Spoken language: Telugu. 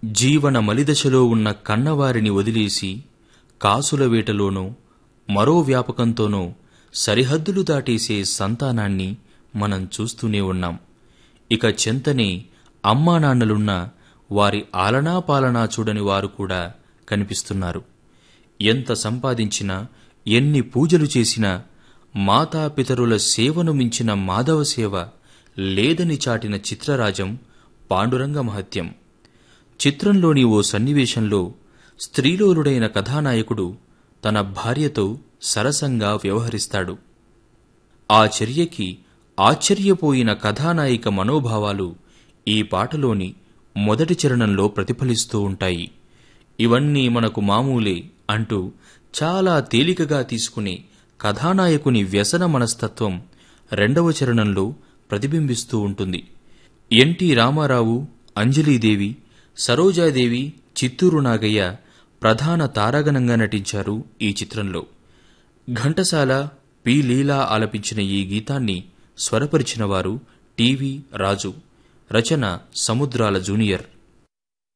జీవన మలిదశలో ఉన్న కన్నవారిని వదిలేసి కాసుల వేటలోనో మరో వ్యాపకంతోనో సరిహద్దులు దాటేసే సంతానాన్ని మనం చూస్తూనే ఉన్నాం ఇక చెంతనే అమ్మానాన్నలున్న వారి ఆలనా పాలనా చూడని వారు కూడా కనిపిస్తున్నారు ఎంత సంపాదించినా ఎన్ని పూజలు చేసినా మాతాపితరుల సేవను మించిన మాధవ సేవ లేదని చాటిన చిత్రరాజం పాండురంగ మహత్యం చిత్రంలోని ఓ సన్నివేశంలో స్త్రీలోలుడైన కథానాయకుడు తన భార్యతో సరసంగా వ్యవహరిస్తాడు ఆ చర్యకి ఆశ్చర్యపోయిన కథానాయిక మనోభావాలు ఈ పాటలోని మొదటి చరణంలో ప్రతిఫలిస్తూ ఉంటాయి ఇవన్నీ మనకు మామూలే అంటూ చాలా తేలికగా తీసుకునే కథానాయకుని వ్యసన మనస్తత్వం రెండవ చరణంలో ప్రతిబింబిస్తూ ఉంటుంది ఎన్టీ రామారావు అంజలీదేవి సరోజాదేవి చిత్తూరు నాగయ్య ప్రధాన తారాగణంగా నటించారు ఈ చిత్రంలో ఘంటసాల పి లీలా ఆలపించిన ఈ గీతాన్ని స్వరపరిచిన వారు టివి రాజు రచన సముద్రాల జూనియర్